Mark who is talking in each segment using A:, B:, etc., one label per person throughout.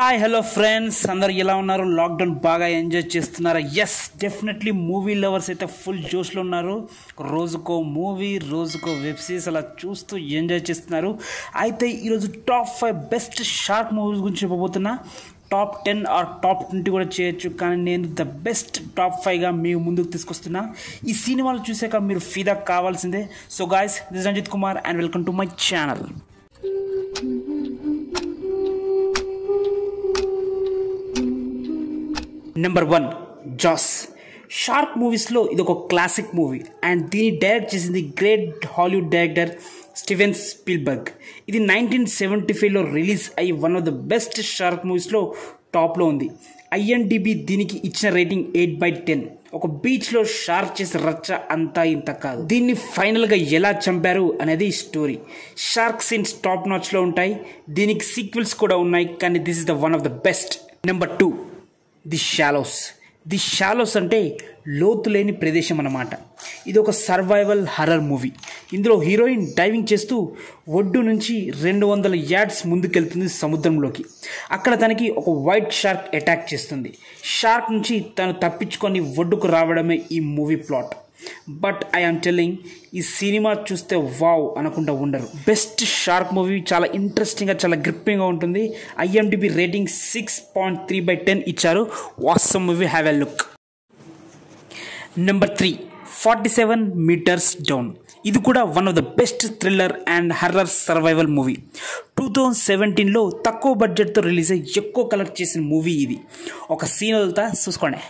A: hi hello friends అందరు ఎలా ఉన్నారు లాక్డౌన్ బాగా ఎంజాయ్ చేస్తున్నారా ఎస్ డెఫినెట్లీ మూవీ లవర్స్ అయితే ఫుల్ జోష్లో ఉన్నారు రోజుకో మూవీ రోజుకో వెబ్ సిరీస్ అలా చూస్తూ ఎంజాయ్ చేస్తున్నారు అయితే ఈరోజు top five best shark movies గురించి చెప్పబోతున్నా top ten or top twenty కూడా చేయొచ్చు కానీ నేను ద బెస్ట్ టాప్ ఫైవ్గా మీ ముందుకు తీసుకొస్తున్నా ఈ సినిమాలు చూసాక మీరు ఫిదా కావాల్సిందే so guys this Ranjith Kumar and welcome to my channel number one Jaws shark మూవీస్లో ఇది ఒక క్లాసిక్ మూవీ అండ్ దీన్ని డైరెక్ట్ చేసింది great Hollywood director Steven Spielberg ఇది నైన్టీన్ సెవెంటీ ఫైవ్లో రిలీజ్ అయ్యి one of the best shark మూవీస్లో టాప్లో ఉంది ఐఎన్డిబి దీనికి ఇచ్చిన రేటింగ్ ఎయిట్ బై టెన్ ఒక బీచ్లో షార్క్ చేసే రచ్చ అంతా ఇంత కాదు దీన్ని ఫైనల్గా ఎలా చంపారు అనేది స్టోరీ షార్క్ సీన్స్ టాప్ నాచ్లో ఉంటాయి దీనికి సీక్వెల్స్ కూడా ఉన్నాయి కానీ this is the one of the best number two the shallows the shallows అంటే లోతు లేని ప్రదేశం అన్నమాట ఇది ఒక సర్వైవల్ హర్రర్ మూవీ ఇందులో హీరోయిన్ డైవింగ్ చేస్తూ ఒడ్డు నుంచి రెండు వందల యార్డ్స్ ముందుకెళ్తుంది సముద్రంలోకి అక్కడ తనకి ఒక వైట్ షార్క్ అటాక్ చేస్తుంది షార్క్ నుంచి తను తప్పించుకొని ఒడ్డుకు రావడమే ఈ movie plot but I'm telling ఈ సినిమా చూస్తే వావ్ అనుకుంటా ఉండరు బెస్ట్ షార్క్ మూవీ చాలా ఇంట్రెస్టింగ్గా చాలా గ్రిప్పింగ్గా ఉంటుంది IMDb rating six point three by ten ఇచ్చారు awesome movie have a look number three forty seven metres down ఇది కూడా one of the best thriller and horror survival movie two thousand సెవెంటీన్లో తక్కువ బడ్జెట్తో రిలీజ్ అయ్యి ఎక్కువ కలెక్ట్ చేసిన movie ఇది ఒక సీన్ వదులుతా చూసుకోండి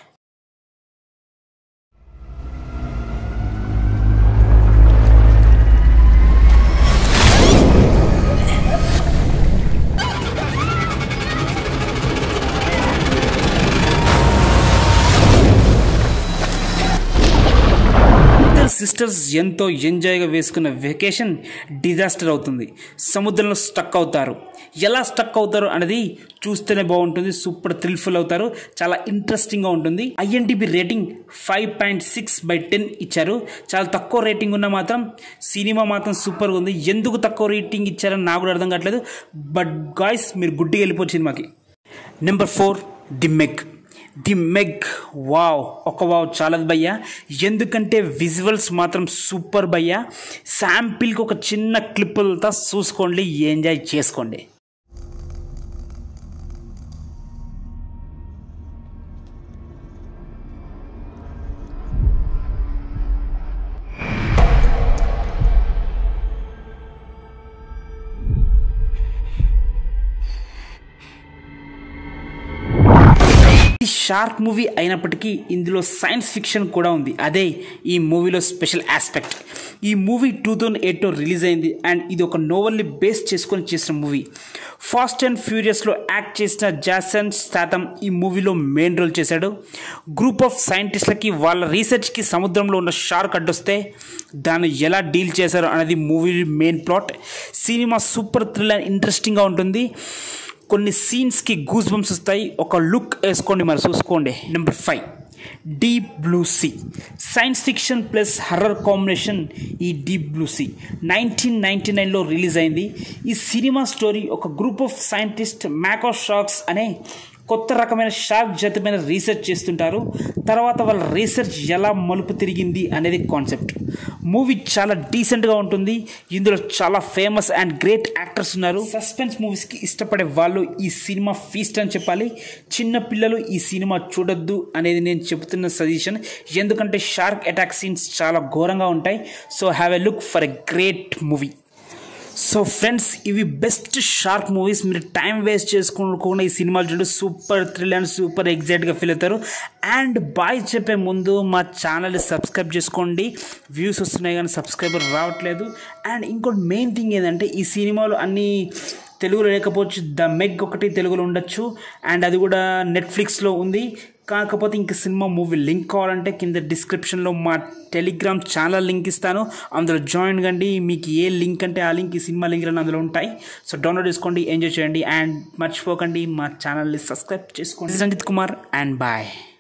A: ఇద్దరు సిస్టర్స్ ఎంతో ఎంజాయ్గా వేసుకున్న వెకేషన్ డిజాస్టర్ అవుతుంది సముద్రంలో స్టక్ అవుతారు ఎలా స్టక్ అవుతారు అనేది చూస్తేనే బాగుంటుంది సూపర్ థ్రిల్ఫుల్ అవుతారు చాలా ఇంట్రెస్టింగ్గా ఉంటుంది IMDb rating five point six by ten ఇచ్చారు చాలా తక్కువ రేటింగ్ ఉన్న మాత్రం సినిమా మాత్రం సూపర్గా ఉంది ఎందుకు తక్కువ రేటింగ్ ఇచ్చారని నాకు కూడా అర్థం కావట్లేదు బట్ గాయస్ మీరు గుడ్డిగా వెళ్ళిపోవచ్చు సినిమాకి number four the Meg the Meg wow ఒక వావ్ చాలదు భయ్యా ఎందుకంటే విజువల్స్ మాత్రం సూపర్ భయ్యా శాంపిల్కి ఒక చిన్న క్లిప్పులతో చూసుకోండి ఎంజాయ్ చేసుకోండి ఈ షార్క్ మూవీ అయినప్పటికీ ఇందులో సైన్స్ ఫిక్షన్ కూడా ఉంది అదే ఈ మూవీలో స్పెషల్ ఆస్పెక్ట్ ఈ మూవీ టూ థౌజండ్ ఎయిట్లో రిలీజ్ అయింది అండ్ ఇది ఒక నోవెల్ని బేస్ చేసుకొని చేసిన మూవీ ఫాస్ట్ అండ్ ఫ్యూరియస్లో యాక్ట్ చేసిన జాసన్ శాతం ఈ మూవీలో మెయిన్ రోల్ చేశాడు గ్రూప్ ఆఫ్ సైంటిస్టులకి వాళ్ళ రీసెర్చ్కి సముద్రంలో ఉన్న షార్క్ అడ్డొస్తే దాన్ని ఎలా డీల్ చేశారు అనేది మూవీ మెయిన్ ప్లాట్ సినిమా సూపర్ థ్రిల్ అండ్ ఇంట్రెస్టింగ్గా ఉంటుంది కొన్ని సీన్స్కి గూస్ బంప్స్ వస్తాయి ఒక లుక్ వేసుకోండి మరి చూసుకోండి number five deep blue sea science fiction plus horror combination ఈ deep blue sea nineteen ninety నైన్లో రిలీజ్ అయింది ఈ సినిమా స్టోరీ ఒక group of scientist mako sharks అనే కొత్త రకమైన షార్క్ జాతి మీద రీసెర్చ్ చేస్తుంటారు తర్వాత వాళ్ళ రీసెర్చ్ ఎలా మలుపు తిరిగింది అనేది కాన్సెప్ట్ మూవీ చాలా డీసెంట్గా ఉంటుంది ఇందులో చాలా ఫేమస్ అండ్ గ్రేట్ యాక్టర్స్ ఉన్నారు సస్పెన్స్ మూవీస్కి ఇష్టపడే వాళ్ళు ఈ సినిమా ఫీస్ట్ అని చెప్పాలి చిన్న పిల్లలు ఈ సినిమా చూడొద్దు అనేది నేను చెబుతున్న సజెషన్ ఎందుకంటే షార్క్ అటాక్ సీన్స్ చాలా ఘోరంగా ఉంటాయి so have a look for a great movie so friends ఇవి బెస్ట్ షార్క్ మూవీస్ మీరు టైం వేస్ట్ చేసుకోకుండా ఈ సినిమాలు చూడండి సూపర్ థ్రిల్ అండ్ సూపర్ ఎగ్జైట్గా ఫీల్ అవుతారు అండ్ బాయ్ చెప్పే ముందు మా ఛానల్ని సబ్స్క్రైబ్ చేసుకోండి వ్యూస్ వస్తున్నాయి కానీ సబ్స్క్రైబర్ రావట్లేదు అండ్ ఇంకోటి మెయిన్ థింగ్ ఏంటంటే ఈ సినిమాలు అన్నీ తెలుగులో లేకపోవచ్చు ద మెగ్ ఒకటి తెలుగులో ఉండొచ్చు అండ్ అది కూడా నెట్ఫ్లిక్స్లో ఉంది కాకపోతే ఇంక సినిమా మూవీ లింక్ కావాలంటే కింద డిస్క్రిప్షన్లో మా టెలిగ్రామ్ ఛానల్ లింక్ ఇస్తాను అందులో జాయిన్ కండి మీకు ఏ లింక్ అంటే ఆ లింక్ ఈ సినిమా లింక్ అందులో ఉంటాయి సో డౌన్లోడ్ చేసుకోండి ఎంజాయ్ చేయండి అండ్ మర్చిపోకండి మా ఛానల్ని సబ్స్క్రైబ్ చేసుకోండి సంజిత్ కుమార్ అండ్ బాయ్